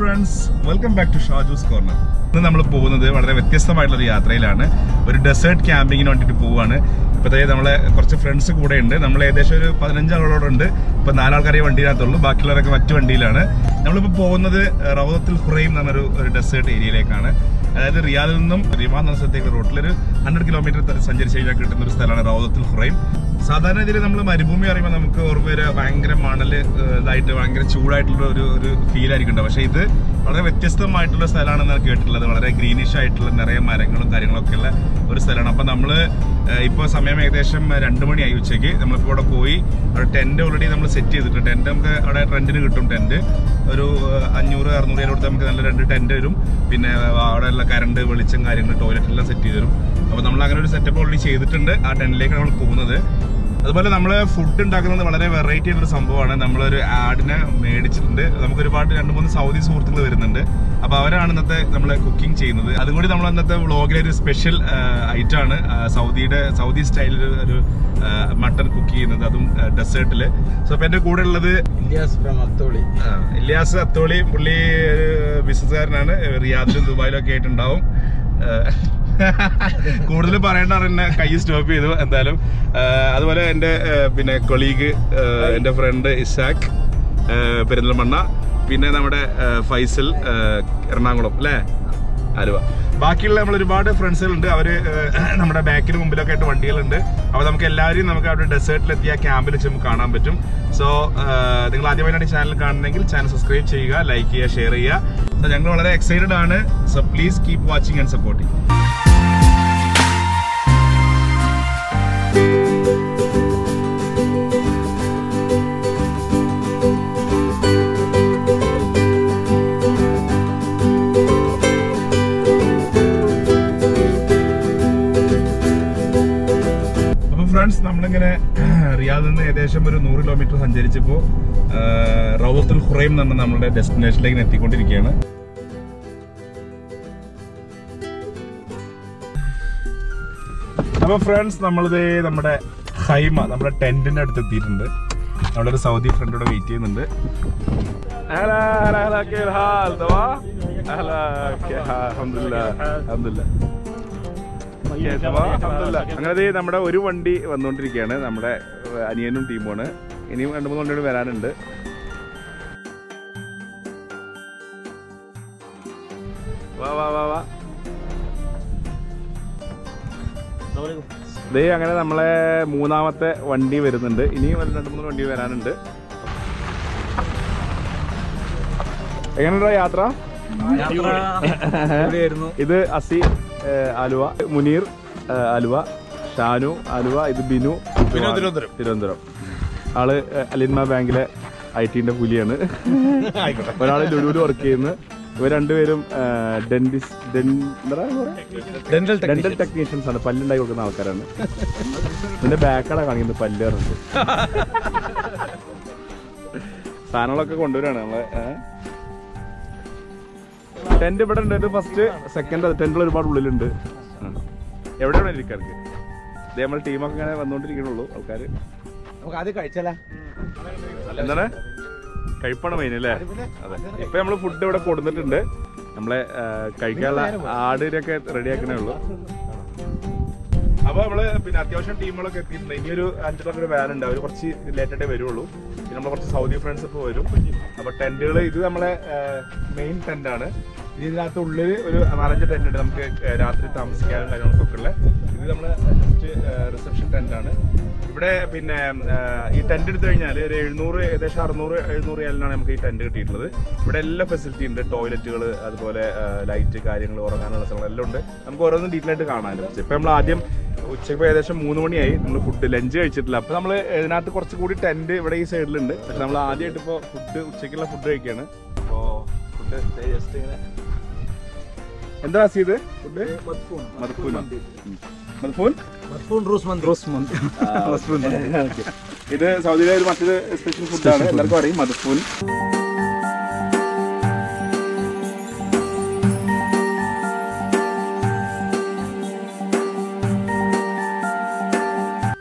Friends welcome back to Shaju's Corner ഇന്ന് നമ്മൾ പോകുന്നത് വളരെ വ്യത്യസ്തമായിട്ടുള്ള ഒരു യാത്രയിലാണ് ഒരു ഡെസേർട്ട് ക്യാമ്പിങ്ങിന് വേണ്ടിയിട്ട് പോവുകയാണ് ഇപ്പോഴത്തെ നമ്മളെ കുറച്ച് ഫ്രണ്ട്സ് കൂടെ ഉണ്ട് നമ്മൾ ഏകദേശം ഒരു പതിനഞ്ചാളോടുണ്ട് ഇപ്പൊ നാലാൾക്കാരെ വണ്ടിയിനകത്തുള്ളൂ ബാക്കിയുള്ളവരൊക്കെ മറ്റു വണ്ടിയിലാണ് നമ്മളിപ്പോൾ പോകുന്നത് റൗദത്തിൽ ഹുറൈം എന്ന് പറഞ്ഞൊരു ഒരു ഡെസേർട്ട് ഏരിയയിലേക്കാണ് അതായത് റിയാദിൽ നിന്നും റിമാൻ എന്ന സ്ഥലത്തേക്ക് റോട്ടിൽ ഒരു ഹൺഡ്രഡ് കിലോമീറ്റർ സഞ്ചരിച്ച് കഴിഞ്ഞാൽ കിട്ടുന്ന ഒരു സ്ഥലമാണ് റൗദത്തിൽ ഹുറൈം സാധാരണ ഇതിൽ നമ്മൾ മരുഭൂമി അറിയുമ്പോൾ നമുക്ക് ഓർമ്മ വരിക ഭയങ്കര മണല് ഏഹ്, ഇതായിട്ട് ഭയങ്കര ചൂടായിട്ടുള്ള ഒരു ഒരു ഫീൽ ആയിരിക്കും ഉണ്ടാവുക. പക്ഷേ ഇത് വളരെ വ്യത്യസ്തമായിട്ടുള്ള സ്ഥലമാണെന്ന് ഞാൻ കേട്ടിട്ടുള്ളത് വളരെ ഗ്രീനിഷ് ആയിട്ടുള്ള നിറയെ മരങ്ങളും കാര്യങ്ങളൊക്കെ ഉള്ള ഒരു സ്ഥലമാണ് അപ്പം നമ്മൾ ഇപ്പോൾ സമയം ഏകദേശം രണ്ട് മണിയായി ഉച്ചയ്ക്ക് നമ്മളിപ്പോൾ ഇവിടെ പോയി അവിടെ ടെന്റ് ഓൾറെഡി നമ്മൾ സെറ്റ് ചെയ്തിട്ടുണ്ട് ടെന്റ് നമുക്ക് അവിടെ റെന്റിന് കിട്ടും ടെന്റ് ഒരു ഏഹ്, അഞ്ഞൂറ് അറുന്നൂറ് രൂപ കൊടുത്ത് നമുക്ക് നല്ല രണ്ട് ടെന്റ് വരും പിന്നെ അവിടെ ഉള്ള കറണ്ട് വെളിച്ചം കാര്യങ്ങൾ ടോയ്ലറ്റ് എല്ലാം സെറ്റ് ചെയ്ത് തരും അപ്പോൾ നമ്മൾ അങ്ങനെ ഒരു സെറ്റപ്പ് ഓൾറെഡി ചെയ്തിട്ടുണ്ട് ആ ടെന്റിലേക്ക് നമ്മൾ പോകുന്നത് അതുപോലെ നമ്മൾ ഫുഡ് ഉണ്ടാക്കുന്നത് വളരെ വെറൈറ്റി ആയിട്ടുള്ള സംഭവമാണ് നമ്മളൊരു ആഡിനെ മേടിച്ചിട്ടുണ്ട് നമുക്ക് ഒരുപാട് രണ്ട് മൂന്ന് സൗദി സുഹൃത്തുക്കൾ വരുന്നുണ്ട് അപ്പൊ അവരാണ് ഇന്നത്തെ നമ്മൾ കുക്കിംഗ് ചെയ്യുന്നത് അതും കൂടി നമ്മൾ ഇന്നത്തെ വ്ളോഗിലെ ഒരു സ്പെഷ്യൽ ഐറ്റം ആണ് ആ, സൗദിയുടെ സൗദി സ്റ്റൈലിൽ ഒരു മട്ടൺ കുക്ക് ചെയ്യുന്നത് അതും ഡെസേർട്ടിൽ സോ അപ്പൊ എന്റെ കൂടെ ഉള്ളത് ഇലിയാസ് ഫ്രം അത്തോളി ആ, ഇല്യാസ് അത്തോളി പുള്ളി ഒരു ബിസിനസ്സുകാരനാണ് റിയാദിലും ദുബായിലും ഒക്കെ ആയിട്ടുണ്ടാവും കൂടുതൽ പറയേണ്ട എന്നെ കൈ സ്റ്റോപ്പ് ചെയ്തു എന്തായാലും ആ, അതുപോലെ എൻ്റെ ആ, പിന്നെ കൊളീഗ് എൻ്റെ ഫ്രണ്ട് ഇസാഖ് ആ, പെരിന്തൽമണ്ണ പിന്നെ നമ്മുടെ ആ, ഫൈസൽ ആ, എറണാകുളം അല്ലേ ആലുവ ബാക്കിയുള്ള നമ്മൾ ഒരുപാട് ഫ്രണ്ട്സുകളുണ്ട് അവര് ആ, നമ്മുടെ ബാക്കിന് മുമ്പിലൊക്കെ ആയിട്ട് വണ്ടികളുണ്ട് അപ്പോൾ നമുക്ക് എല്ലാവരെയും നമുക്ക് അവിടെ ഡെസേർട്ടിലെത്തിയ ക്യാമ്പിൽ വെച്ച് നമുക്ക് കാണാൻ പറ്റും സോ നിങ്ങൾ ആദ്യമായിട്ടാണ് ഈ ചാനൽ കാണുന്നെങ്കിൽ ചാനൽ സബ്സ്ക്രൈബ് ചെയ്യുക ലൈക്ക് ചെയ്യുക ഷെയർ ചെയ്യുക സോ ഞങ്ങൾ വളരെ എക്സൈറ്റഡ് ആണ് so please keep watching and supporting അപ്പൊ ഫ്രണ്ട്സ് നമ്മളിങ്ങനെ റിയാദിൽ നിന്ന് ഏകദേശം ഒരു നൂറ് കിലോമീറ്റർ സഞ്ചരിച്ചപ്പോ റൗദത്തുൽ ഹുറൈം എന്ന് പറഞ്ഞ നമ്മുടെ ഡെസ്റ്റിനേഷനിലേക്ക് എത്തിക്കൊണ്ടിരിക്കുകയാണ് അപ്പൊ ഫ്രണ്ട്സ് നമ്മളിത് നമ്മുടെ ഹൈമ നമ്മുടെ ടെന്റിന്റെ അടുത്ത് എത്തിയിട്ടുണ്ട് നമ്മുടെ ഒരു സൗദി ഫ്രണ്ടോടെ വെയിറ്റ് ചെയ്യുന്നുണ്ട് هلا هلا هلا كيف الحال تمام؟ اهلا كيف حال؟ الحمد لله الحمد لله Okay, തമാം? അൽഹംദുലില്ലാ. അങ്ങനെ ദേ നമ്മുടെ ഒരു വണ്ടി വന്നുകൊണ്ടിരിക്കുകയാണ് നമ്മുടെ ഏഹ്, അനിയനും ടീമുമാണ് ഇനിയും രണ്ട് മൂന്ന് വണ്ടികൾ വരാനുണ്ട് വാ വാ വാ വാ ദേ അങ്ങനെ നമ്മളെ മൂന്നാമത്തെ വണ്ടി വരുന്നുണ്ട് ഇനിയും ഒരു രണ്ട് മൂന്ന് വണ്ടി വരാനുണ്ട് എങ്ങനെയുണ്ടോ യാത്ര ഇത് അസി ഏഹ്, ആലുവ മുനീർ ഏഹ്, ആലുവ ഷാനു ആലുവ ഇത് ബിനു തിരുവനന്തപുരം. തിരുവനന്തപുരം ആള് ഏഹ്, അലിൻമ ബാങ്കിലെ ഐ ടിന്റെ പുലിയാണ് ഒരാള് ലുലുവിൽ വർക്ക് ചെയ്യുന്നു ഇവർ രണ്ടുപേരും ഡെന്റിസ്റ്റ് ഡെന്റൽ ഡെന്റൽ ടെക്നീഷ്യൻസ് ആണ് പല്ലുണ്ടാക്കി കൊടുക്കുന്ന ആൾക്കാരാണ് ഇതിന്റെ ബാക്കടാ കാണിക്കുന്നത് പല്ല് പറഞ്ഞിട്ട് സാധനങ്ങളൊക്കെ കൊണ്ടുവരാണ് നമ്മളെ ടെന്റ് ഇവിടെ ഉണ്ട് ഫസ്റ്റ് സെക്കൻഡ് ടെന്റിൽ ഒരുപാട് ഉള്ളിലുണ്ട് ആ. എവിടെയാണ് ഇരിക്കാർക്ക് ഇതേ നമ്മൾ ടീമൊക്കെ ഇങ്ങനെ വന്നുകൊണ്ടിരിക്കണുള്ളൂ ആൾക്കാർ നമുക്ക് ആദ്യം കഴിച്ചാലേ എന്താണ് കഴിപ്പാണ് മെയിൻ അല്ലേ അതെ ഇപ്പൊ നമ്മള് ഫുഡ് ഇവിടെ കൊടുത്തിട്ടുണ്ട് നമ്മളെ ആ, കഴിക്കാനുള്ള ആടിനൊക്കെ റെഡിയാക്കണേ ഉള്ളൂ അപ്പൊ നമ്മള് പിന്നെ അത്യാവശ്യം ടീമുകളൊക്കെ എത്തിയിട്ടുണ്ട് ഇനി ഒരു അഞ്ചെണ്ണം വാൻ ഉണ്ട് അവര് കുറച്ച് ലേറ്റ് ആയിട്ടേ വരുള്ളൂ പിന്നെ നമ്മളെ കുറച്ച് സൗദി ഫ്രണ്ട്സ് ഒക്കെ വരും അപ്പൊ ടെന്റുകൾ ഇത് നമ്മളെ മെയിൻ ടെന്റ് ആണ് ഇനി ഇതിനകത്ത് ഉള്ളിൽ ഒരു നാലഞ്ച് ടെന്റ് ഉണ്ട് നമുക്ക് ഏഹ്, രാത്രി താമസിക്കാനും കാര്യങ്ങൾക്കൊക്കെ ഉള്ള ഇത് നമ്മളെ ജസ്റ്റ് റിസപ്ഷൻ ടെന്റ് ആണ് ഇവിടെ പിന്നെ ഏഹ്, ഈ ടെന്റ് എടുത്തു കഴിഞ്ഞാൽ ഒരു എഴുന്നൂറ് ഏകദേശം അറുന്നൂറ് എഴുന്നൂറ് ഏലിനാണ് നമുക്ക് ഈ ടെന്റ് കിട്ടിയിട്ടുള്ളത് ഇവിടെ എല്ലാ ഫെസിലിറ്റി ഉണ്ട് ടോയ്ലറ്റുകൾ അതുപോലെ ലൈറ്റ് കാര്യങ്ങൾ ഉറങ്ങാനുള്ള സ്ഥലങ്ങൾ എല്ലാം ഉണ്ട് നമുക്ക് ഓരോന്നും ഡീറ്റെയിൽ ആയിട്ട് കാണാനും ഇപ്പൊ നമ്മൾ ആദ്യം ഉച്ചയ്ക്ക് ഏകദേശം മൂന്ന് മണിയായി നമ്മൾ ഫുഡ് ലഞ്ച് കഴിച്ചിട്ടില്ല അപ്പൊ നമ്മൾ ഇതിനകത്ത് കുറച്ച് കൂടി ടെന്റ് ഇവിടെ ഈ സൈഡിലുണ്ട് പക്ഷെ നമ്മൾ ആദ്യമായിട്ട് ഇപ്പോൾ ഫുഡ് ഉച്ചയ്ക്കുള്ള ഫുഡ് കഴിക്കുകയാണ് അപ്പോൾ ഫുഡ് ജസ്റ്റ് ഇങ്ങനെ എന്താ ചെയ്ത് ഫുഡ് മധുഫൂൻ മധുഫൂൻ മത്ഫൂൺ റൂസ് മന്തി റൂസ് മന്തി മധുഫൂൻ Okay. ഇത് സൗദിയിലെ ഒരു മറ്റൊരു സ്പെഷ്യൽ ഫുഡാണ് എല്ലാവർക്കും അറിയും മധുഫൂൻ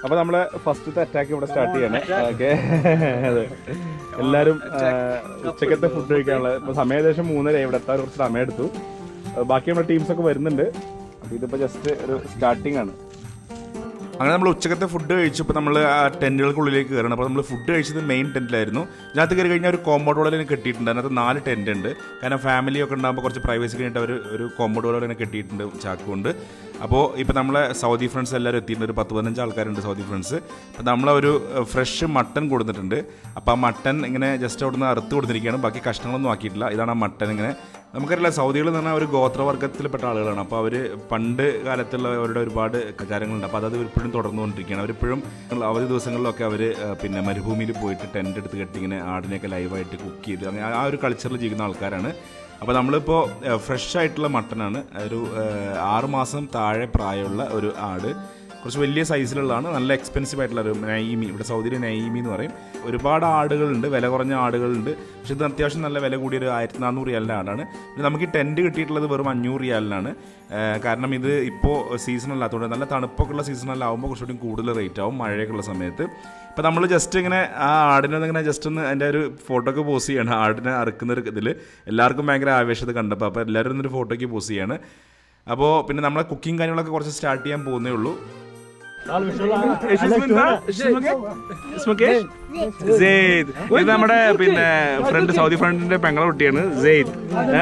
അപ്പൊ നമ്മളെ ഫസ്റ്റത്തെ അറ്റാക്ക് ഇവിടെ സ്റ്റാർട്ട് ചെയ്യണേ ഓക്കെ അതെ എല്ലാരും ആ, ഉച്ചക്കത്തെ ഫുഡ് കഴിക്കാനുള്ള ഇപ്പൊ സമയം ഏകദേശം മൂന്നര ഇവിടെ എത്താൻ കുറച്ച് സമയം എടുത്തു ആ, ബാക്കി നമ്മുടെ ടീംസ് ഒക്കെ വരുന്നുണ്ട് അപ്പൊ ഇതിപ്പോ ജസ്റ്റ് ഒരു സ്റ്റാർട്ടിംഗ് ആണ് അങ്ങനെ നമ്മൾ ഉച്ചക്കത്തെ ഫുഡ് കഴിച്ചപ്പോൾ നമ്മൾ ആ ടെൻറ്റുകൾക്കുള്ളിലേക്ക് കയറണം അപ്പോൾ നമ്മൾ ഫുഡ് കഴിച്ചത് മെയിൻ ടെൻറ്റിലായിരുന്നു ഇതിനകത്ത് കയറി കഴിഞ്ഞാൽ ഒരു കോമ്പൗണ്ട് പോലെ കെട്ടിയിട്ടുണ്ട് അതിനകത്ത് നാല് ടെൻറ്റ് ഉണ്ട് കാരണം ഫാമിലി ഒക്കെ ഉണ്ടാകുമ്പോൾ കുറച്ച് പ്രൈവസി കഴിഞ്ഞിട്ട് അവർ ഒരു കോമ്പൗണ്ട് പോലെ തന്നെ കെട്ടിയിട്ടുണ്ട് ചാക്കുകൊണ്ട് അപ്പോൾ ഇപ്പോൾ നമ്മളെ സൗദി ഫ്രണ്ട്സ് എല്ലാവരും എത്തിയിട്ടുണ്ട് ഒരു പത്ത് പതിനഞ്ച് ആൾക്കാരുണ്ട് സൗദി ഫ്രണ്ട്സ് അപ്പോൾ നമ്മളൊരു ഫ്രഷ് മട്ടൻ കൊടുത്തിട്ടുണ്ട് അപ്പോൾ ആ മട്ടൻ ഇങ്ങനെ ജസ്റ്റ് അവിടുന്ന് അറുത്ത് കൊടുത്തിരിക്കുകയാണ് ബാക്കി കഷ്ണങ്ങളൊന്നും ആക്കിയിട്ടില്ല ഇതാണ് ആ മട്ടൻ ഇങ്ങനെ നമുക്കറിയില്ല സൗദികൾ എന്ന് പറഞ്ഞാൽ ഒരു ഗോത്രവർഗത്തിൽപ്പെട്ട ആളുകളാണ് അപ്പോൾ അവർ പണ്ട് കാലത്തുള്ള അവരുടെ ഒരുപാട് ആചാരങ്ങളുണ്ട് അപ്പോൾ അത് ഇപ്പോഴും തുടർന്നുകൊണ്ടിരിക്കുകയാണ് അവരിപ്പോഴും അവധി ദിവസങ്ങളിലൊക്കെ അവർ പിന്നെ മരുഭൂമിയിൽ പോയിട്ട് ടെൻ്റ് എടുത്ത് കെട്ടി ഇങ്ങനെ ആടിനെയൊക്കെ ലൈവായിട്ട് കുക്ക് ചെയ്ത് അങ്ങനെ ആ ഒരു കൾച്ചറിൽ ജീവിക്കുന്ന ആൾക്കാരാണ് അപ്പോൾ നമ്മളിപ്പോൾ ഫ്രഷ് ആയിട്ടുള്ള മട്ടനാണ് ഒരു ഏഹ്, ആറ് മാസം താഴെ പ്രായമുള്ള ഒരു ആട് കുറച്ച് വലിയ സൈസിലുള്ളതാണ് നല്ല എക്സ്പെൻസീവ് ആയിട്ടുള്ള ഒരു നൈമി ഇവിടെ സൗദിയിൽ നൈമി എന്ന് പറയും ഒരുപാട് ആടുകളുണ്ട് വില കുറഞ്ഞ ആടുകളുണ്ട് പക്ഷെ ഇത് അത്യാവശ്യം നല്ല വില കൂടിയ ഒരു ആയിരത്തി നാനൂറ് റിയാലിൻ്റെ ആടാണ് പിന്നെ നമുക്ക് ഈ ടെൻറ്റ് കിട്ടിയിട്ടുള്ളത് വെറും അഞ്ഞൂറ് റിയാലിനാണ് ഏഹ് കാരണം ഇത് ഇപ്പോൾ സീസൺ അല്ലാത്തതുകൊണ്ട് നല്ല തണുപ്പൊക്കെ ഉള്ള സീസണിലാവുമ്പോൾ കുറച്ചുകൂടി കൂടുതൽ റേറ്റ് ആവും മഴയൊക്കെ ഉള്ള സമയത്ത് ഇപ്പോൾ നമ്മൾ ജസ്റ്റ് ഇങ്ങനെ ആ ആടിനെ ഒന്ന് ഇങ്ങനെ ജസ്റ്റ് ഒന്ന് അതിൻ്റെ ഒരു ഫോട്ടോ ഒക്കെ പോസ്റ്റ് ചെയ്യണം ആടിനെ അറുക്കുന്ന ഒരു ഇതിൽ എല്ലാവർക്കും ഭയങ്കര ആവേശത കണ്ടപ്പോൾ അപ്പോൾ എല്ലാവരും ഒന്നൊരു ഫോട്ടോയ്ക്ക് പോസ്റ്റ് ചെയ്യാണ് അപ്പോൾ പിന്നെ നമ്മളെ കുക്കിംഗ് കാര്യങ്ങളൊക്കെ കുറച്ച് സ്റ്റാർട്ട് ചെയ്യാൻ പോകുന്നേ ഉള്ളൂ സെയ്ദ് ഇത് നമ്മുടെ പിന്നെ ഫ്രണ്ട് സൗദി ഫ്രണ്ടിന്റെ പെങ്ങളെ കുട്ടിയാണ് സെയ്ദ്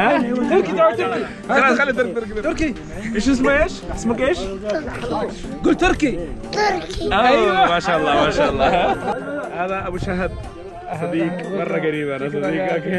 تركي ايش اسمه ايش؟ اسمك ايش؟ قول تركي ايوه ما شاء الله ما شاء الله هذا ابو شهد صديق مره قريب انا صديق اوكي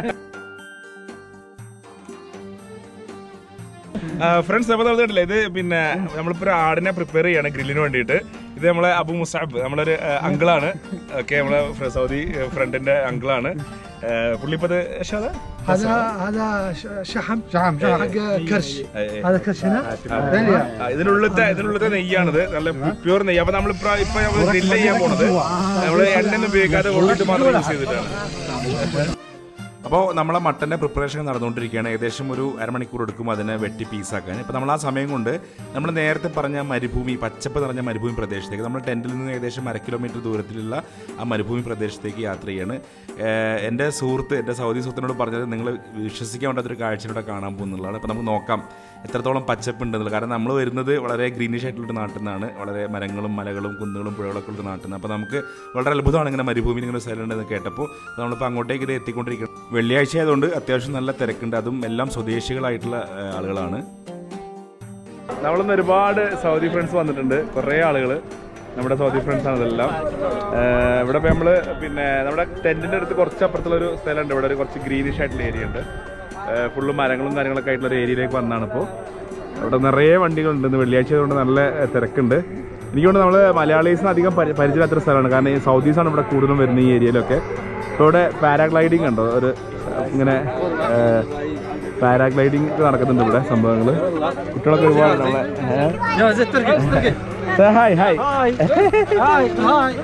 ഫ്രണ്ട്സ് അപ്പോൾ നമ്മൾ കണ്ടില്ലേ ഇത് പിന്നെ നമ്മളിപ്പോൾ ഒരു ആടിനെ പ്രിപ്പയർ ചെയ്യാണ് ഗ്രില്ലിന് വേണ്ടിയിട്ട് ഇത് നമ്മളെ അബു മുസാബ് നമ്മളൊരു അങ്കിളാണ് ഓക്കെ നമ്മളെ ഫ്ര- സൗദി ഫ്രണ്ടിന്റെ അങ്കിളാണ് പുള്ളി ഇപ്പോൾ هذا هذا ش- شحم شحم حق كرش هذا كرش هنا ഇതിനുള്ളത്തെ ഇതിനുള്ളത്തെ നെയ്യാണിത് നല്ല പ്യൂർ നെയ്യ് അപ്പൊ നമ്മൾ ഇപ്പൊ ഇപ്പൊ നമ്മൾ ഗ്രില്ല് ചെയ്യാൻ പോണത് നമ്മള് എണ്ണ ഉപയോഗിക്കാതെ ഓടിട്ട് മാത്രം യൂസ് ചെയ്തിട്ടാണ് അപ്പോൾ നമ്മളെ മട്ടൻ്റെ പ്രിപ്പറേഷൻ നടന്നുകൊണ്ടിരിക്കുകയാണ് ഏകദേശം ഒരു അരമണിക്കൂർ എടുക്കും അതിനെ വെട്ടി പീസാക്കാൻ ഇപ്പോൾ നമ്മൾ ആ സമയം കൊണ്ട് നമ്മൾ നേരത്തെ പറഞ്ഞ മരുഭൂമി പച്ചപ്പ് നിറഞ്ഞ മരുഭൂമി പ്രദേശത്തേക്ക് നമ്മൾ ടെൻറ്റിൽ നിന്ന് ഏകദേശം അര കിലോമീറ്റർ ദൂരത്തിലുള്ള ആ മരുഭൂമി പ്രദേശത്തേക്ക് യാത്ര ചെയ്യാണ് ഏഹ് എൻ്റെ സുഹൃത്ത് എൻ്റെ സൗദി സുഹൃത്തിനോട് പറഞ്ഞത് നിങ്ങൾ വിശ്വസിക്കാൻ പറ്റാത്തൊരു കാഴ്ചയിലൂടെ കാണാൻ പോകുന്നുള്ളതാണ് അപ്പോൾ നമുക്ക് നോക്കാം എത്രത്തോളം പച്ചപ്പ് ഉണ്ടെന്നുള്ളത് കാരണം നമ്മൾ വരുന്നത് വളരെ ഗ്രീനിഷ് ആയിട്ടുള്ള നാട്ടിൽ നിന്നാണ് വളരെ മരങ്ങളും മലകളും കുന്നുകളും പുഴകളൊക്കെ ഉള്ള നാട്ടിൽ നിന്ന് അപ്പോൾ നമുക്ക് വളരെ അത്ഭുതമാണ് ഇങ്ങനെ മരുഭൂമിയിൽ ഇങ്ങനെ സ്ഥലം ഉണ്ടെന്ന് കേട്ടപ്പോൾ നമ്മളിപ്പോൾ അങ്ങോട്ടേക്ക് ഇത് എത്തിക്കൊണ്ടിരിക്കണം വെള്ളിയാഴ്ച ആയതുകൊണ്ട് അത്യാവശ്യം നല്ല തിരക്കുണ്ട് അതും എല്ലാം സ്വദേശികളായിട്ടുള്ള ഏഹ്, ആളുകളാണ് നമ്മളിന്ന് ഒരുപാട് സൗദി ഫ്രണ്ട്സ് വന്നിട്ടുണ്ട് കുറേ ആളുകൾ നമ്മുടെ സൗദി ഫ്രണ്ട്സ് ആണ് ഇതെല്ലാം ഏഹ് ഇവിടെ ഇപ്പോൾ നമ്മൾ പിന്നെ നമ്മുടെ ടെൻറ്റിൻ്റെ അടുത്ത് കുറച്ച് അപ്പുറത്തുള്ള ഒരു സ്ഥലമുണ്ട് ഇവിടെ ഒരു കുറച്ച് ഗ്രീനിഷ് ആയിട്ടുള്ള ഏരിയ ഉണ്ട് ഫുള്ള് മരങ്ങളും കാര്യങ്ങളൊക്കെ ആയിട്ടുള്ള ഒരു ഏരിയയിലേക്ക് വന്നാണ് ഇപ്പോൾ അവിടെ നിറയെ വണ്ടികളുണ്ട് ഇന്ന് വെള്ളിയാഴ്ച ആയതുകൊണ്ട് നല്ല ഏഹ്, തിരക്കുണ്ട് എനിക്ക് തോന്നുന്നു നമ്മൾ മലയാളീസിന് അധികം പരി- പരിചയമില്ലാത്തൊരു സ്ഥലമാണ് കാരണം ഈ സൗദീസാണ് ഇവിടെ കൂടുതലും വരുന്നത് ഈ ഏരിയയിലൊക്കെ ഇപ്പോൾ ഇവിടെ പാരാഗ്ലൈഡിങ് ഉണ്ടോ ഒരു ഇങ്ങനെ പാരാഗ്ലൈഡിങ് നടക്കുന്നുണ്ട് ഇവിടെ സംഭവങ്ങൾ കുട്ടികളൊക്കെ ഒരുപാട് നമ്മളെ يا زين تركي تركي ഹായ് ഹായ് هاي هاي هاي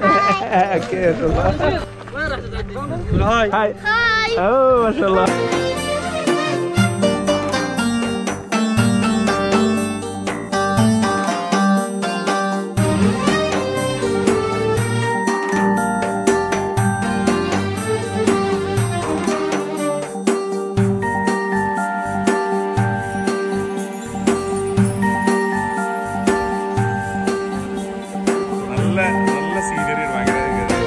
ഹായ് ഓ മാഷാ നല്ല നല്ല സീനറി ഭയങ്കര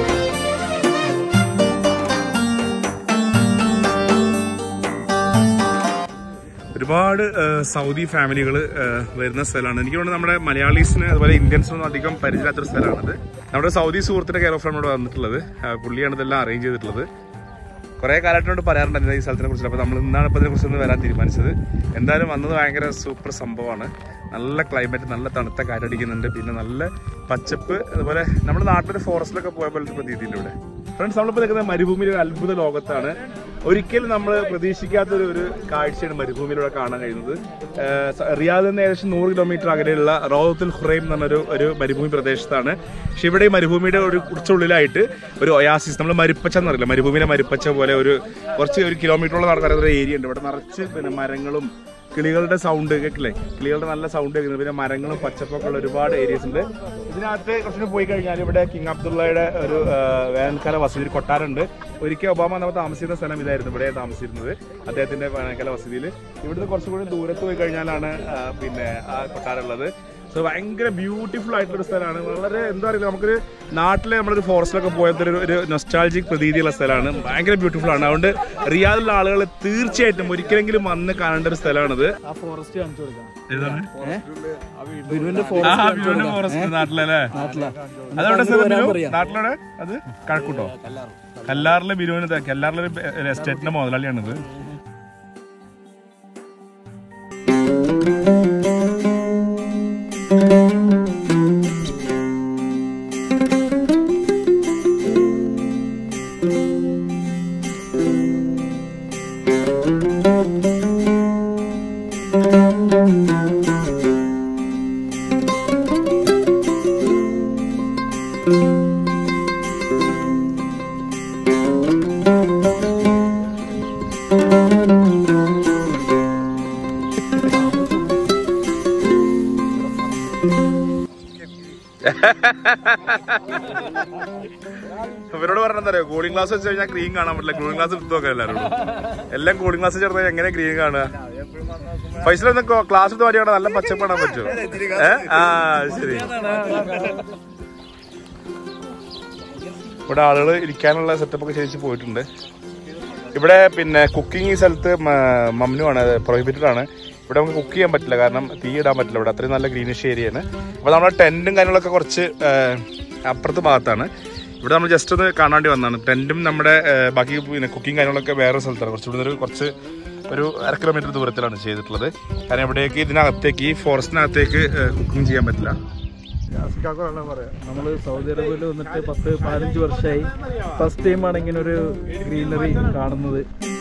ഒരുപാട് ആ, സൗദി ഫാമിലികൾ വരുന്ന സ്ഥലമാണ് എനിക്ക് തോന്നുന്നു നമ്മുടെ മലയാളീസിന് അതുപോലെ ഇന്ത്യൻസിനൊന്നും അധികം പരിചയമില്ലാത്തൊരു സ്ഥലമാണത് നമ്മുടെ സൗദി സുഹൃത്തിന്റെ കെയർ ഓഫ് ഇവിടെ വന്നിട്ടുള്ളത് ആ, പുള്ളിയാണ് ഇതെല്ലാം അറേഞ്ച് ചെയ്തിട്ടുള്ളത് കുറേ കാലമായിട്ടോട് പറയാറുണ്ടായിരുന്നു ഈ സ്ഥലത്തിനെ കുറിച്ച് അപ്പോൾ നമ്മൾ ഇന്നാണ് ഇപ്പോൾ ഇതിനെക്കുറിച്ച് ഒന്ന് വരാൻ തീരുമാനിച്ചത് എന്തായാലും വന്നത് ഭയങ്കര സൂപ്പർ സംഭവമാണ് നല്ല ക്ലൈമറ്റ് നല്ല തണുത്ത കാറ്റടിക്കുന്നുണ്ട് പിന്നെ നല്ല പച്ചപ്പ് അതുപോലെ നമ്മുടെ നാട്ടിലൊരു ഫോറസ്റ്റിലൊക്കെ പോയ പോലത്തെ പ്രതീതിയില്ല ഇവിടെ ഫ്രണ്ട്സ് നമ്മളിപ്പോൾ നിൽക്കുന്നത് മരുഭൂമിയിലെ ഒരു അത്ഭുത ലോകത്താണ് ഒരിക്കലും നമ്മൾ പ്രതീക്ഷിക്കാത്തൊരു ഒരു കാഴ്ചയാണ് മരുഭൂമിയിലൂടെ കാണാൻ കഴിയുന്നത് ഏഹ് സ- റിയാദിൽ നിന്ന് ഏകദേശം നൂറ് കിലോമീറ്റർ അകലെയുള്ള റോദത്തുൽ ഹുറൈം എന്ന് പറഞ്ഞൊരു ഒരു മരുഭൂമി പ്രദേശത്താണ് പക്ഷെ ഇവിടെ ഈ മരുഭൂമിയുടെ ഒരു കുറച്ചുള്ളിലായിട്ട് ഒരു ഒയാസിസ് നമ്മൾ മരുപ്പച്ച എന്നറിയില്ല മരുഭൂമിയിലെ മരുപ്പച്ച പോലെ ഒരു കുറച്ച് ഒരു കിലോമീറ്ററോളം നടക്കുന്ന ഒരു ഏരിയ ഉണ്ട് ഇവിടെ നിറച്ച് പിന്നെ മരങ്ങളും കിളികളുടെ സൗണ്ട് കേൾക്കില്ലേ കിളികളുടെ നല്ല സൗണ്ട് കേൾക്കുന്നത് പിന്നെ മരങ്ങളും പച്ചപ്പൊക്കെ ഉള്ള ഒരുപാട് ഏരിയസ് ഉണ്ട് ഇതിനകത്ത് കുറച്ചുകൂടി പോയി കഴിഞ്ഞാൽ ഇവിടെ കിങ് അബ്ദുള്ളയുടെ ഒരു ആ, വേനൽക്കാല വസതി ഒരു കൊട്ടാരമുണ്ട് ഒരിക്കൽ ഒബാമ നമ്മൾ താമസിക്കുന്ന സ്ഥലം ഇതായിരുന്നു ഇവിടെ താമസിച്ചിരുന്നത് അദ്ദേഹത്തിന്റെ വേനൽക്കാല വസതിയിൽ ഇവിടുന്ന് കുറച്ചുകൂടി ദൂരത്ത് പോയി കഴിഞ്ഞാലാണ് ആ, പിന്നെ ആ കൊട്ടാരം ഉള്ളത് സോ ഭയങ്കര ബ്യൂട്ടിഫുൾ ആയിട്ടുള്ള ഒരു സ്ഥലമാണ് വളരെ എന്താ പറയുക നമുക്കൊരു നാട്ടിലെ നമ്മളൊരു ഫോറസ്റ്റിലൊക്കെ പോയപ്പോൾ ഒരു ഒരു നൊസ്റ്റാൾജിക് പ്രതീതിയുള്ള സ്ഥലമാണ് ഭയങ്കര ബ്യൂട്ടിഫുൾ ആണ് അതുകൊണ്ട് റിയാദിലുള്ള ആളുകൾ തീർച്ചയായിട്ടും ഒരിക്കലെങ്കിലും വന്ന് കാണേണ്ട ഒരു സ്ഥലമാണിത് ഏതാണ്? ആ, ബിനുവിന്റെ ഫോറസ്റ്റ് നാട്ടിലല്ലേ അതെവിടെ സ്ഥലം ബിനു? നാട്ടിലെവിടെ അത് കഴക്കൂട്ടോ കല്ലാറിലെ ബിനുവിന് കല്ലാറിലെ ഒരു എസ്റ്റേറ്റിന്റെ മുതലാളിയാണിത് ഇവരോട് പറഞ്ഞാൽ അറിയോ കൂളിംഗ് ഗ്ലാസ് വെച്ച് കഴിഞ്ഞാൽ ഗ്രീൻ കാണാൻ പറ്റില്ല കൂളിംഗ് ഗ്ലാസ് എടുത്തു നോക്കാം എല്ലാവരോടും എല്ലാം കൂളിംഗ് ഗ്ലാസ് ചേർത്താൽ എങ്ങനെ ഗ്രീൻ കാണുക പൈസ ക്ലാസ് എടുത്ത് മാറ്റി നല്ല പച്ചപ്പ് കാണാൻ പറ്റുമോ ഏ? ആ ശരി ഇവിടെ ആളുകൾ ഇരിക്കാനുള്ള സെറ്റപ്പ് ഒക്കെ ചെയ്ത് പോയിട്ടുണ്ട് ഇവിടെ പിന്നെ കുക്കിംഗ് ഈ സ്ഥലത്ത് മമ്നു ആണ് പ്രൊഹിബിറ്റഡ് ആണ് ഇവിടെ നമുക്ക് കുക്ക് ചെയ്യാൻ പറ്റില്ല കാരണം തീ ഇടാൻ പറ്റില്ല ഇവിടെ അത്രയും നല്ല ഗ്രീനിഷ് ഏരിയയാണ് അപ്പോൾ നമ്മുടെ ടെന്റും കാര്യങ്ങളൊക്കെ കുറച്ച് ആ, അപ്പുറത്ത് ഭാഗത്താണ് ഇവിടെ നമ്മൾ ജസ്റ്റ് ഒന്ന് കാണാൻ വേണ്ടി വന്നതാണ് ടെന്റും നമ്മുടെ ആ, ബാക്കി പിന്നെ കുക്കിംഗ് കാര്യങ്ങളൊക്കെ വേറെ സ്ഥലത്താണ് കുറച്ച് ഇവിടെ ഒരു കുറച്ച് ഒരു അര കിലോമീറ്റർ ദൂരത്തിലാണ് ചെയ്തിട്ടുള്ളത് കാരണം ഇവിടേക്ക് ഇതിനകത്തേക്ക് ഈ ഫോറസ്റ്റിനകത്തേക്ക് കുക്കിംഗ് ചെയ്യാൻ പറ്റില്ല നമ്മൾ സൗദി അറേബ്യയിൽ വന്നിട്ട് പത്ത് പതിനഞ്ച് വർഷമായി ഫസ്റ്റ് ടൈമാണ് ഇങ്ങനെ ഒരു ഗ്രീനറി കാണുന്നത്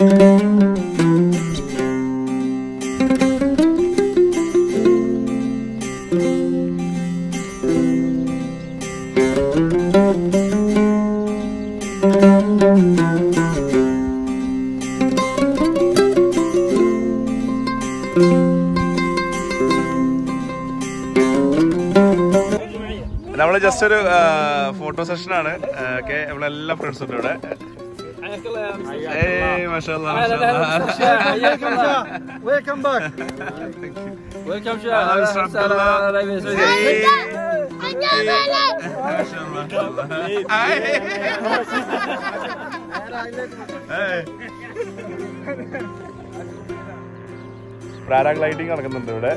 നമ്മൾ ജസ്റ്റ് ഒരു ഫോട്ടോ സെഷൻ ആണ് ഓക്കെ നമ്മളെല്ലാ ഫ്രണ്ട്സും ഉണ്ട് ഇവിടെ ഏയ് മാഷാല്ലാ, മാഷാല്ലാ. ويلكم باك ويلكم Hello, Mr. Abdullah. Hey. Paragliding നടക്കുന്നുണ്ട് ഇവിടെ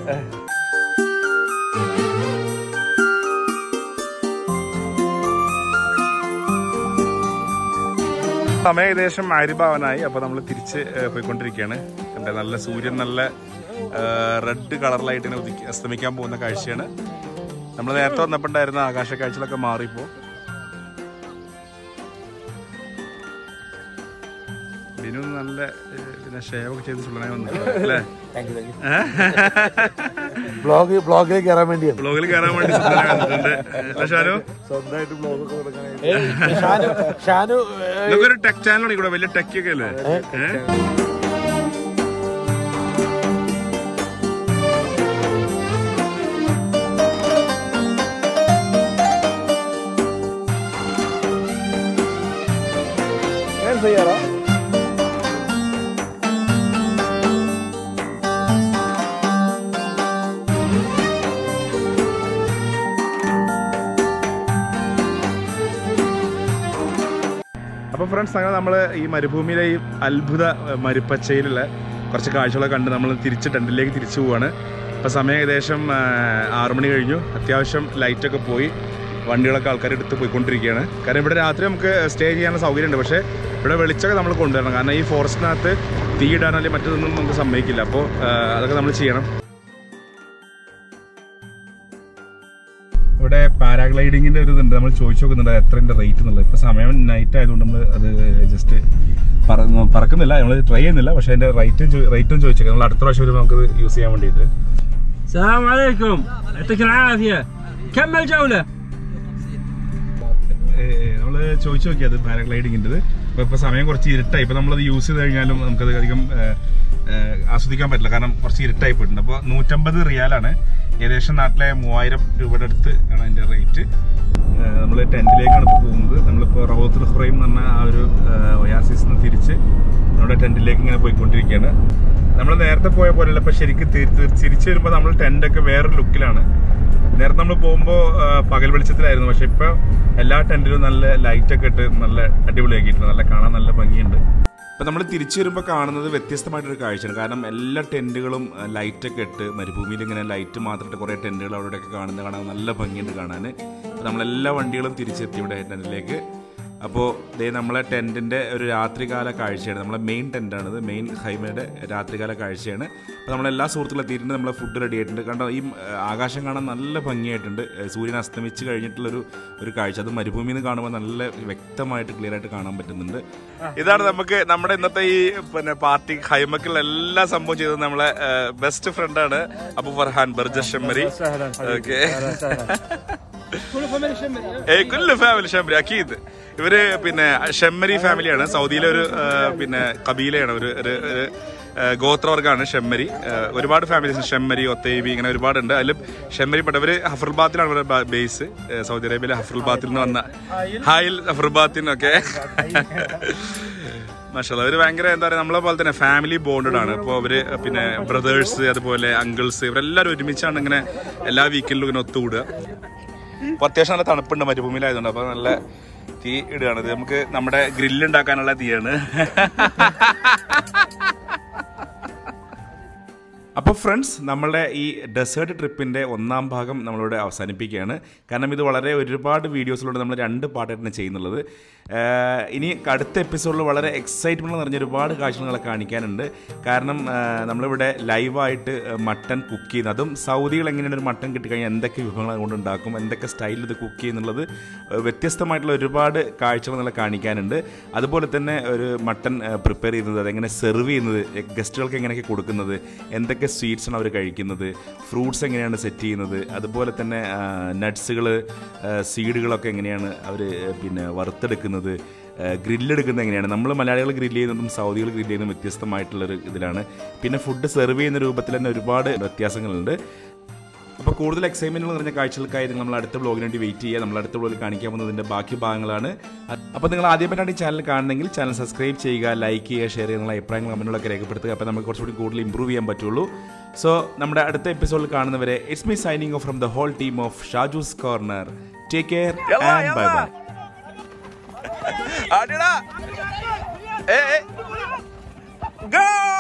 സമയം ഏകദേശം ആരിഭാവനായി അപ്പൊ നമ്മൾ തിരിച്ച് ഏഹ്, പോയിക്കൊണ്ടിരിക്കുകയാണ് കണ്ടേ നല്ല സൂര്യൻ നല്ല റെഡ് കളറിലായിട്ട് ഇങ്ങനെ ഉദിക്ക- അസ്തമിക്കാൻ പോകുന്ന കാഴ്ചയാണ് നമ്മൾ നേരത്തെ വന്നപ്പോൾ ഉണ്ടായിരുന്ന ആകാശ കാഴ്ചകളൊക്കെ മാറിപ്പോ ബിനു നല്ല ഏഹ്, പിന്നെ ഷേവൊക്കെ ചെയ്ത് സുള്ളനായി വന്നിട്ടുണ്ട് അല്ലേ ബ്ലോഗ് ബ്ലോഗിലേക്ക് കയറാൻ വേണ്ടിയാണ് ബ്ലോഗിൽ കയറാൻ വേണ്ടി സുള്ളനായി വന്നിട്ടുണ്ട് അല്ലേ ഷാനു സ്വന്തമായിട്ട് ബ്ലോഗ് ഒക്കെ തുടങ്ങാനായിട്ട് ഷാനു ഷാനു ഇതൊക്കെ ഒരു ടെക് ചാനലാണ് ഇവിടെ വലിയ ടെക് ഒക്കെ അല്ലേ ഏഹ്? ഞാൻ ചെയ്യാറാ അപ്പോൾ ഫ്രണ്ട്സ് അങ്ങനെ നമ്മൾ ഈ മരുഭൂമിയിലെ ഈ അത്ഭുത ഏഹ്, മരുപ്പച്ചയിലുള്ള കുറച്ച് കാഴ്ചകളൊക്കെ കണ്ട് നമ്മൾ തിരിച്ച് ടെൻറ്റിലേക്ക് തിരിച്ചു പോവാണ് ഇപ്പോൾ സമയം ഏകദേശം ഏഹ്, ആറ് മണി കഴിഞ്ഞു അത്യാവശ്യം ലൈറ്റൊക്കെ പോയി വണ്ടികളൊക്കെ ആൾക്കാർ എടുത്ത് പോയിക്കൊണ്ടിരിക്കുകയാണ് കാരണം ഇവിടെ രാത്രി നമുക്ക് സ്റ്റേ ചെയ്യാനുള്ള സൗകര്യമുണ്ട് പക്ഷേ ഇവിടെ വെളിച്ചമൊക്കെ നമ്മൾ കൊണ്ടുവരണം കാരണം ഈ ഫോറസ്റ്റിനകത്ത് തീ ഇടാനോ അല്ലെങ്കിൽ മറ്റൊന്നും നമുക്ക് സമ്മതിക്കില്ല അപ്പോൾ ഏഹ്, അതൊക്കെ നമ്മൾ ചെയ്യണം ഇവിടെ പാരാഗ്ലൈഡിങ്ങിന്റെ ഒരു ഇതുണ്ട് നമ്മൾ ചോദിച്ചു നോക്കുന്നുണ്ട് അത് എത്രന്റെ റേറ്റ് എന്നുള്ളത് ഇപ്പൊ സമയം നൈറ്റ് ആയതുകൊണ്ട് നമ്മൾ അത് ജസ്റ്റ് പറക്കുന്നില്ല നമ്മൾ ട്രൈ ചെയ്യുന്നില്ല പക്ഷെ അതിന്റെ റേറ്റും റേറ്റും ചോദിച്ചേക്കാം നമ്മൾ അടുത്ത പ്രാവശ്യം വരുമ്പോൾ നമുക്ക് യൂസ് ചെയ്യാൻ വേണ്ടിയിട്ട് السلام عليكم يعطيك العافية كم الجولة؟ നമ്മൾ ചോദിച്ചു നോക്കി അത് പാരാഗ്ലൈഡിങ്ങിൻ്റെത് അപ്പോൾ ഇപ്പോൾ സമയം കുറച്ച് ഇരുട്ടായി ഇപ്പോൾ നമ്മളത് യൂസ് ചെയ്ത് കഴിഞ്ഞാലും നമുക്കത് അധികം ഏ, ഏ, ആസ്വദിക്കാൻ പറ്റില്ല കാരണം കുറച്ച് ഇരുട്ടായി പോയിട്ടുണ്ട് അപ്പോൾ നൂറ്റമ്പത് റിയാലാണ് ഏകദേശം നാട്ടിലെ മൂവായിരം രൂപയുടെ അടുത്ത് ആണ് അതിൻ്റെ റേറ്റ് നമ്മൾ ടെൻറ്റിലേക്കാണ് ഇപ്പോൾ പോകുന്നത് നമ്മളിപ്പോൾ റഹോത്തുൽ ഹുറൈം എന്ന് പറഞ്ഞ ആ ഒരു ഒയാസിസ് നിന്ന് തിരിച്ച് നമ്മുടെ ടെൻറ്റിലേക്ക് ഇങ്ങനെ പോയിക്കൊണ്ടിരിക്കുകയാണ് നമ്മൾ നേരത്തെ പോയ പോലെയല്ല ഇപ്പോൾ ശരിക്കും തിരി- തിരി- തിരിച്ച് വരുമ്പോൾ നമ്മൾ ടെൻ്റൊക്കെ വേറൊരു ലുക്കിലാണ് നേരത്തെ നമ്മൾ പോകുമ്പോൾ പകൽ വെളിച്ചത്തിലായിരുന്നു പക്ഷെ ഇപ്പൊ എല്ലാ ടെന്റിലും നല്ല ലൈറ്റ് ഒക്കെ ഇട്ട് നല്ല അടിപൊളിയാക്കിയിട്ടുണ്ട് നല്ല കാണാൻ നല്ല ഭംഗിയുണ്ട് ഇപ്പൊ നമ്മൾ തിരിച്ചു വരുമ്പോൾ കാണുന്നത് വ്യത്യസ്തമായിട്ടൊരു കാഴ്ചയാണ് കാരണം എല്ലാ ടെന്റുകളും ലൈറ്റ് ഒക്കെ ഇട്ട് മരുഭൂമിയിൽ ഇങ്ങനെ ലൈറ്റ് മാത്രമായിട്ട് കുറേ ടെന്റുകൾ അവിടെയൊക്കെ കാണുന്നത് കാണാൻ നല്ല ഭംഗിയുണ്ട് കാണാൻ അപ്പോൾ നമ്മളെല്ലാ വണ്ടികളും തിരിച്ചെത്തി ഇവിടെ ടെന്റിലേക്ക് അപ്പോൾ ദേ നമ്മളെ ടെൻറ്റിൻ്റെ ഒരു രാത്രികാല കാഴ്ചയാണ് നമ്മളെ മെയിൻ ടെൻറ്റാണിത് മെയിൻ ഹൈമയുടെ രാത്രികാല കാഴ്ചയാണ് അപ്പോൾ നമ്മളെല്ലാ സുഹൃത്തുക്കളും എത്തിയിട്ടുണ്ട് നമ്മളെ ഫുഡ് റെഡി ആയിട്ടുണ്ട് കണ്ടോ ഈ ആ, ആകാശം കാണാൻ നല്ല ഭംഗിയായിട്ടുണ്ട് ഏ, സൂര്യൻ അസ്തമിച്ച് കഴിഞ്ഞിട്ടുള്ളൊരു ഒരു കാഴ്ച അത് മരുഭൂമിയിൽ നിന്ന് കാണുമ്പോൾ നല്ല വ്യക്തമായിട്ട് ക്ലിയർ ആയിട്ട് കാണാൻ പറ്റുന്നുണ്ട് ഇതാണ് നമുക്ക് നമ്മുടെ ഇന്നത്തെ ഈ പിന്നെ പാർട്ടി ഹൈമക്കുള്ള എല്ലാ സംഭവം ചെയ്തത് നമ്മളെ ബെസ്റ്റ് ഫ്രണ്ടാണ് Abu Farhan Barjas Shammari okay hey കുല്ല് ഫാമിലി ഷെമ്മരി അക്കീദ് ഇവര് പിന്നെ ഷെമ്മരി ഫാമിലിയാണ് സൗദിയിലെ ഒരു ആ, പിന്നെ കബീലയാണ് ഒരു ഒരു ഒരു, ആ, ഗോത്രവർഗ്ഗമാണ് ഷെമ്മരി ആ, ഒരുപാട് ഫാമിലീസ് ഷെമ്മരി ഒത്തേബി ഇങ്ങനെ ഒരുപാടുണ്ട് അതിൽ ഷെമ്മരി പെട്ടവര് ഹഫറുബാത്തിലാണ് ഇവരുടെ ബ- ബേസ് ആ, സൗദി അറേബ്യയിലെ ഹഫറുബാത്തിൽ നിന്ന് വന്ന ഹായിൽ ഹഫറുബാത്തിനൊക്കെ മാഷാ അവര് ഭയങ്കര എന്താ പറയുക നമ്മളെ പോലെ തന്നെ ഫാമിലി ബോണ്ടഡ് ആണ് ഇപ്പോൾ അവര് പിന്നെ ബ്രദേഴ്സ് അതുപോലെ അങ്കിൾസ് ഇവരെല്ലാവരും ഒരുമിച്ചാണ് ഇങ്ങനെ എല്ലാ വീക്കെൻഡിലും ഇങ്ങനെ ഒത്തുകൂടുക അപ്പൊ അത്യാവശ്യം നല്ല തണുപ്പുണ്ട് മരുഭൂമിയിലായതുകൊണ്ട് അപ്പൊ നല്ല തീ ഇടുകയാണ് ഇത് നമുക്ക് നമ്മുടെ ഗ്രില്ല് ഉണ്ടാക്കാനുള്ള തീയാണ് അപ്പോൾ ഫ്രണ്ട്സ് നമ്മളുടെ ഈ ഡെസേർട്ട് ട്രിപ്പിൻ്റെ ഒന്നാം ഭാഗം നമ്മളിവിടെ അവസാനിപ്പിക്കുകയാണ് കാരണം ഇത് വളരെ ഒരുപാട് വീഡിയോസിലൂടെ നമ്മൾ രണ്ട് പാട്ടായിട്ടാണ് ചെയ്യുന്നുള്ളത് ആഹ് ഇനി അടുത്ത എപ്പിസോഡിൽ വളരെ എക്സൈറ്റ്മെൻറ്റ് നിറഞ്ഞ ഒരുപാട് കാഴ്ചകളെ കാണിക്കാനുണ്ട് കാരണം ആഹ് നമ്മളിവിടെ ലൈവായിട്ട് മട്ടൺ കുക്ക് ചെയ്യുന്നത് അതും സൗദികൾ എങ്ങനെയാണ് ഒരു മട്ടൺ കിട്ടിക്കഴിഞ്ഞാൽ എന്തൊക്കെ വിഭവങ്ങൾ കൊണ്ട് ഉണ്ടാക്കും എന്തൊക്കെ സ്റ്റൈലിൽ ഇത് കുക്ക് ചെയ്യുന്നുള്ളത് ആഹ് വ്യത്യസ്തമായിട്ടുള്ള ഒരുപാട് കാഴ്ചകൾ നമ്മളെ കാണിക്കാനുണ്ട് അതുപോലെ തന്നെ ഒരു മട്ടൺ പ്രിപ്പയർ ചെയ്യുന്നത് അതെങ്ങനെ സെർവ് ചെയ്യുന്നത് ഗസ്റ്റുകൾക്ക് എങ്ങനെയൊക്കെ കൊടുക്കുന്നത് എന്തൊക്കെ സ്വീറ്റ്സാണ് അവർ കഴിക്കുന്നത് ഫ്രൂട്ട്സ് എങ്ങനെയാണ് സെറ്റ് ചെയ്യുന്നത് അതുപോലെ തന്നെ നട്ട്സുകൾ സീഡുകളൊക്കെ എങ്ങനെയാണ് അവർ പിന്നെ വറുത്തെടുക്കുന്നത് ഗ്രില്ലെടുക്കുന്നത് എങ്ങനെയാണ് നമ്മൾ മലയാളികൾ ഗ്രില്ല് ചെയ്യുന്നതും സൗദികൾ ഗ്രില്ല് ചെയ്യുന്നതും വ്യത്യസ്തമായിട്ടുള്ളൊരു ഇതിലാണ് പിന്നെ ഫുഡ് സെർവ് ചെയ്യുന്ന രൂപത്തിൽ തന്നെ ഒരുപാട് വ്യത്യാസങ്ങളുണ്ട് അപ്പോൾ കൂടുതൽ എക്സൈറ്റ്മെൻറ്റുകൾ നിറഞ്ഞ കാഴ്ചകൾക്കായി നിങ്ങൾ നമ്മൾ അടുത്ത ബ്ലോഗിന് വേണ്ടി വെയിറ്റ് ചെയ്യുക നമ്മൾ അടുത്ത ബ്ലോഗിൽ കാണിക്കാൻ പോകുന്നതിൻ്റെ ബാക്കി ഭാഗങ്ങളാണ് അപ്പോൾ നിങ്ങൾ ആദ്യമായിട്ടാണ് ഈ ചാനൽ കാണുന്നെങ്കിൽ ചാനൽ സബ്സ്ക്രൈബ് ചെയ്യുക ലൈക്ക് ചെയ്യുക ഷെയർ ചെയ്യുക നിങ്ങളുടെ അഭിപ്രായങ്ങൾ കമൻറ്റുകളൊക്കെ രേഖപ്പെടുത്തുക അപ്പോൾ നമുക്ക് കുറച്ചുകൂടി കൂടുതൽ ഇമ്പ്രൂവ് ചെയ്യാൻ പറ്റുള്ളൂ സോ നമ്മുടെ അടുത്ത എപ്പിസോഡിൽ കാണുന്നവരെ it's me signing off from the whole team of Shaju's Corner take care and bye bye Go!